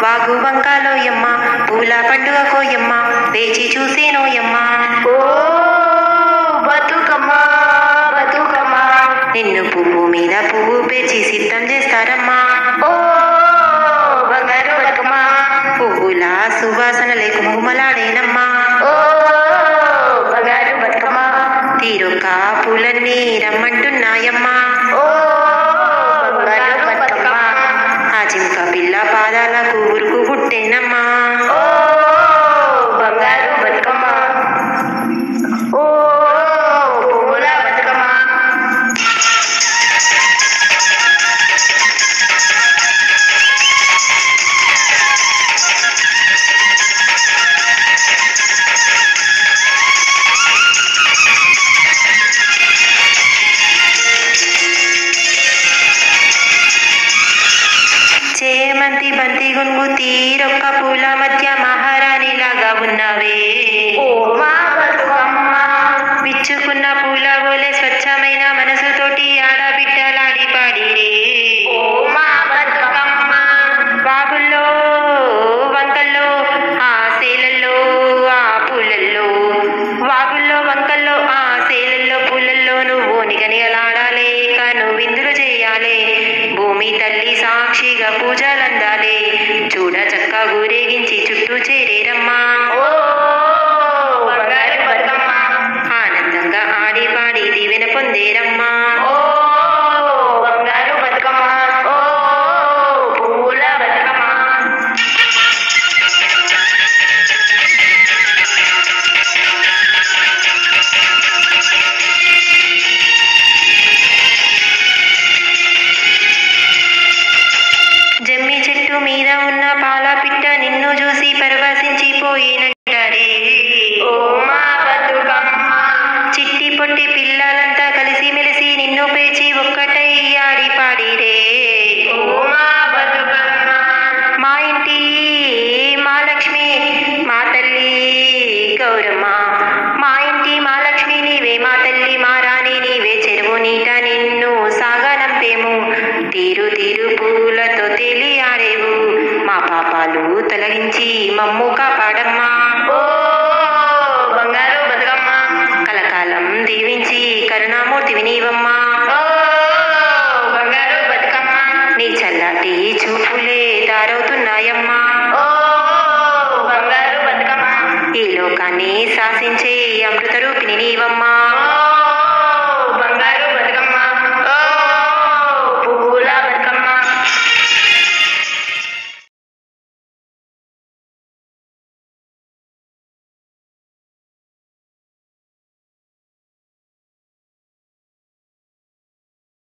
వాగు వంకాలోయమ్మ పూల పండుగ కోయమ్మ వేచి చూసేనోయమ్మ ఓ బతుకమ్మ బతుకమ్మ నిన్ను పువ్వు మీద పువ్వు పేర్చి సిద్ధం చేస్తారమ్మా ఓ బంగారు బతుకమ్మ పువ్వుల సువాసనలే కుమ్ముమలాడేనమ్మా ఓ బంగారు బతుకమ్మ తీరొక్క పూలన్నీ రమ్మంటున్నాయమ్మా ఓ బంగారు బతుకమ్మ ఆ జింక పిల్ల పాదాలకు ఉరుకు పుట్టేనమ్మా ఓ బంగారు బతుకమ్మ ఓ పువ్వుల బతుకమ్మ చేమంతి బంతి గుంగు తీరొక్క పూల మధ్య మహారాణిలాగా ఉన్నవే ఓ మా బతుకమ్మ విచ్చుకున్న పూల ఓలే స్వచ్ఛమైన మనసుతోటి ఆడబిడ్డలాడి పాడిరే ఓ మా బతుకమ్మ బాగుల్లో వంకల్లో ఆ సేలల్లో ఆ పూలల్లో వాగుల్లో వంకల్లో ఆ సేలల్లో పూలల్లో నువ్వు నిగనిగలాడాలే కను విందులు చేయాలే భూమి తల్లి సాక్షిగా పూజలందాలే చూడ చక్క ఊరేగించి చుట్టూ చేరేరమ్మా ఓ బంగారు బతుకమ్మ ఆనందంగా ఆడి పాడి దీవెన పొందేరమ్మా ఓ బంగారు బతుకమ్మ ఓ పువ్వుల బతుకమ్మ జమ్మి చెట్టు మీద ఉన్న పాల పిట్ట నిన్ను చూసి పరవశించిపోయినంటారే ఓ మా బతుకమ్మ చిట్టి పొట్టి పిల్లలంతా కలిసి మెలిసి నిన్ను పేచి ఒక్కటై ఆడి పాడిరే ఓ మా బతుకమ్మ మా ఇంటి మా లక్ష్మి మా తల్లి గౌరమ్మ మా ఇంటి మా లక్ష్మి నీవే మా తల్లి మా రాణి నీవే చెరువు నీట నిన్ను సాగనంపేము తీరు తీరు పూలతో తేలి ఆడేవు మా పాపాలు తొలగించి మమ్ము కాపాడమ్మా ఓ బంగారు బతుకమ్మ కలకాలం దీవించి కరుణామూర్తి నీవమ్మా ఓ బంగారు బతుకమ్మ నీ చల్లటి చూపులే దారవుతున్నాయమ్మా ఓ బంగారు బతుకమ్మ ఈ లోకాన్ని శాసించే అమృత రూపిణి నీవమ్మా ఓ